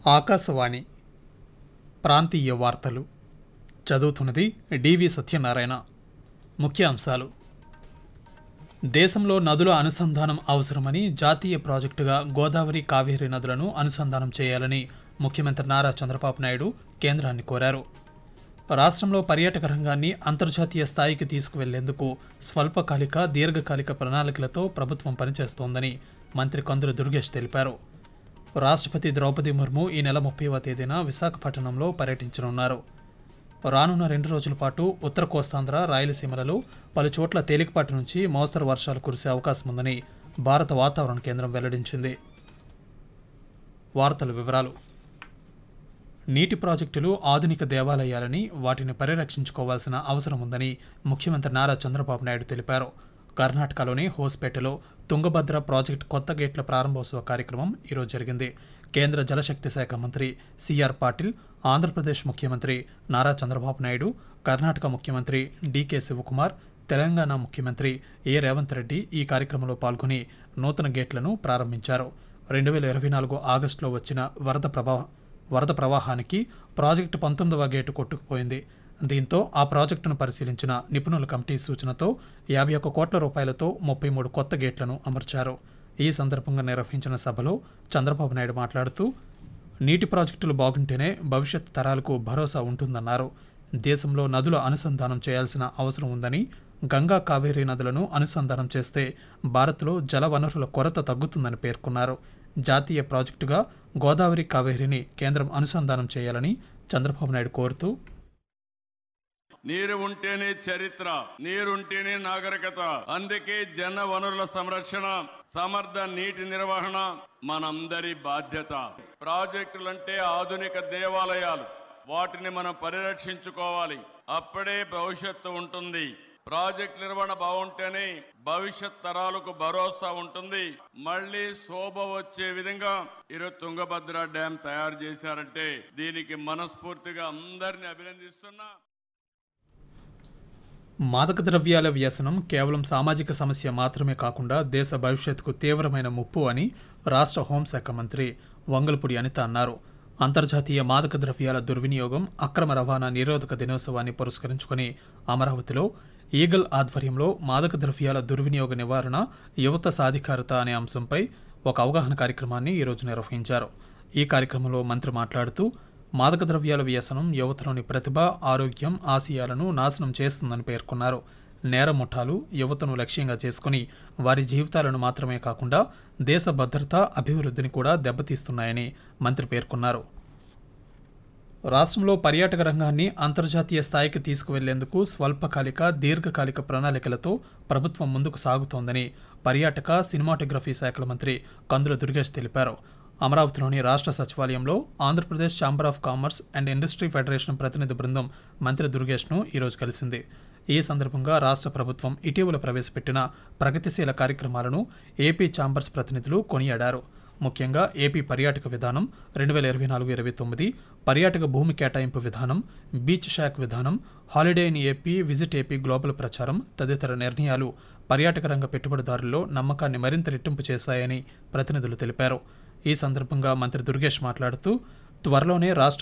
ఆకాశవాణి ప్రాంతీయ వార్తలు చదువుతున్నది డివి సత్యనారాయణ ముఖ్య అంశాలు దేశంలో నదుల అనుసంధానం అవసరమని జాతీయ ప్రాజెక్టుగా గోదావరి కావేరీ నదులను అనుసంధానం చేయాలని ముఖ్యమంత్రి నారా చంద్రబాబు నాయుడు కేంద్రాన్ని కోరారు రాష్ట్రంలో పర్యాటక రంగాన్ని అంతర్జాతీయ స్థాయికి తీసుకువెళ్లేందుకు స్వల్పకాలిక దీర్ఘకాలిక ప్రణాళికలతో ప్రభుత్వం పనిచేస్తోందని మంత్రి కందుల దుర్గేష్ తెలిపారు రాష్ట్రపతి ద్రౌపది ముర్ము ఈ నెల ముప్పైవ తేదీన విశాఖపట్నంలో పర్యటించనున్నారు రానున్న రెండు రోజుల పాటు ఉత్తర కోస్తాంధ్ర రాయలసీమలలో పలు చోట్ల తేలికపాటి నుంచి మోస్తరు వర్షాలు కురిసే అవకాశం ఉందని భారత వాతావరణ కేంద్రం వెల్లడించింది వార్తల వివరాలు నీటి ప్రాజెక్టులు ఆధునిక దేవాలయాలని వాటిని పరిరక్షించుకోవాల్సిన అవసరం ఉందని ముఖ్యమంత్రి నారా చంద్రబాబు నాయుడు తెలిపారు కర్ణాటకలోని హోస్పేటలో తుంగభద్ర ప్రాజెక్టు కొత్త గేట్ల ప్రారంభోత్సవ కార్యక్రమం ఈరోజు జరిగింది కేంద్ర జలశక్తి శాఖ మంత్రి సిఆర్ పాటిల్ ఆంధ్రప్రదేశ్ ముఖ్యమంత్రి నారా చంద్రబాబు నాయుడు కర్ణాటక ముఖ్యమంత్రి డీకే శివకుమార్ తెలంగాణ ముఖ్యమంత్రి ఏ రేవంత్ రెడ్డి ఈ కార్యక్రమంలో పాల్గొని నూతన గేట్లను ప్రారంభించారు రెండు వేల ఇరవై నాలుగు ఆగస్టులో వచ్చిన వరద ప్రభావ వరద ప్రవాహానికి ప్రాజెక్టు పంతొమ్మిదవ గేటు కొట్టుకుపోయింది దీంతో ఆ ప్రాజెక్టును పరిశీలించిన నిపుణుల కమిటీ సూచనతో యాభై ఒక్క కోట్ల రూపాయలతో ముప్పై మూడు కొత్త గేట్లను అమర్చారు ఈ సందర్భంగా నిర్వహించిన సభలో చంద్రబాబు నాయుడు మాట్లాడుతూ నీటి ప్రాజెక్టులు బాగుంటేనే భవిష్యత్ తరాలకు భరోసా ఉంటుందన్నారు దేశంలో నదుల అనుసంధానం చేయాల్సిన అవసరం ఉందని గంగా కావేరీ నదులను అనుసంధానం చేస్తే భారత్లో జల వనరుల కొరత తగ్గుతుందని పేర్కొన్నారు జాతీయ ప్రాజెక్టుగా గోదావరి కావేరీని కేంద్రం అనుసంధానం చేయాలని చంద్రబాబు నాయుడు కోరుతూ నీరు ఉంటేనే చరిత్ర నీరుంటేనే నాగరికత అందుకే జన వనరుల సంరక్షణ సమర్థ నీటి నిర్వహణ మనందరి బాధ్యత ప్రాజెక్టులంటే ఆధునిక దేవాలయాలు వాటిని మనం పరిరక్షించుకోవాలి అప్పుడే భవిష్యత్తు ఉంటుంది ప్రాజెక్ట్ నిర్వహణ బాగుంటేనే భవిష్యత్ తరాలకు భరోసా ఉంటుంది మళ్ళీ శోభ వచ్చే విధంగా ఈరోజు తుంగభద్ర డ్యాం తయారు చేశారంటే దీనికి మనస్ఫూర్తిగా అందరిని అభినందిస్తున్నా మాదక ద్రవ్యాల వ్యసనం కేవలం సామాజిక సమస్య మాత్రమే కాకుండా దేశ భవిష్యత్తుకు తీవ్రమైన ముప్పు అని రాష్ట్ర హోంశాఖ మంత్రి వంగల్పూడి అనిత అన్నారు అంతర్జాతీయ మాదక ద్రవ్యాల దుర్వినియోగం అక్రమ రవాణా నిరోధక దినోత్సవాన్ని పురస్కరించుకొని అమరావతిలో ఈగల్ ఆధ్వర్యంలో మాదక ద్రవ్యాల దుర్వినియోగ నివారణ యువత సాధికారత అనే అంశంపై ఒక అవగాహన కార్యక్రమాన్ని ఈరోజు నిర్వహించారు ఈ కార్యక్రమంలో మంత్రి మాట్లాడుతూ మాదక ద్రవ్యాల వ్యసనం యువతలోని ప్రతిభ ఆరోగ్యం ఆశయాలను నాశనం చేస్తుందని పేర్కొన్నారు నేర ముఠాలు యువతను లక్ష్యంగా చేసుకుని వారి జీవితాలను మాత్రమే కాకుండా దేశ భద్రత అభివృద్ధిని కూడా దెబ్బతీస్తున్నాయని మంత్రి పేర్కొన్నారు రాష్ట్రంలో పర్యాటక రంగాన్ని అంతర్జాతీయ స్థాయికి తీసుకువెళ్లేందుకు స్వల్పకాలిక దీర్ఘకాలిక ప్రణాళికలతో ప్రభుత్వం ముందుకు సాగుతోందని పర్యాటక సినిమాటోగ్రఫీ శాఖల మంత్రి కందుల దుర్గేష్ తెలిపారు అమరావతిలోని రాష్ట్ర సచివాలయంలో Andhra Pradesh chamber of commerce and industry federation ప్రతినిధి బృందం మంత్రి దుర్గేష్ను ఈరోజు కలిసింది ఈ సందర్భంగా రాష్ట్ర ప్రభుత్వం ఇటీవల ప్రవేశపెట్టిన ప్రగతిశీల కార్యక్రమాలను ఏపీ ఛాంబర్స్ ప్రతినిధులు కొనియాడారు ముఖ్యంగా ఏపీ పర్యాటక విధానం రెండు వేల ఇరవై నాలుగు ఇరవై తొమ్మిది పర్యాటక భూమి కేటాయింపు విధానం బీచ్ షాక్ విధానం holiday in A P visit A P global ప్రచారం తదితర నిర్ణయాలు పర్యాటక రంగ పెట్టుబడిదారుల్లో నమ్మకాన్ని మరింత రెట్టింపు చేశాయని ప్రతినిధులు తెలిపారు ఈ సందర్భంగా మంత్రి దుర్గేష్ మాట్లాడుతూ త్వరలోనే రాష్ట్ర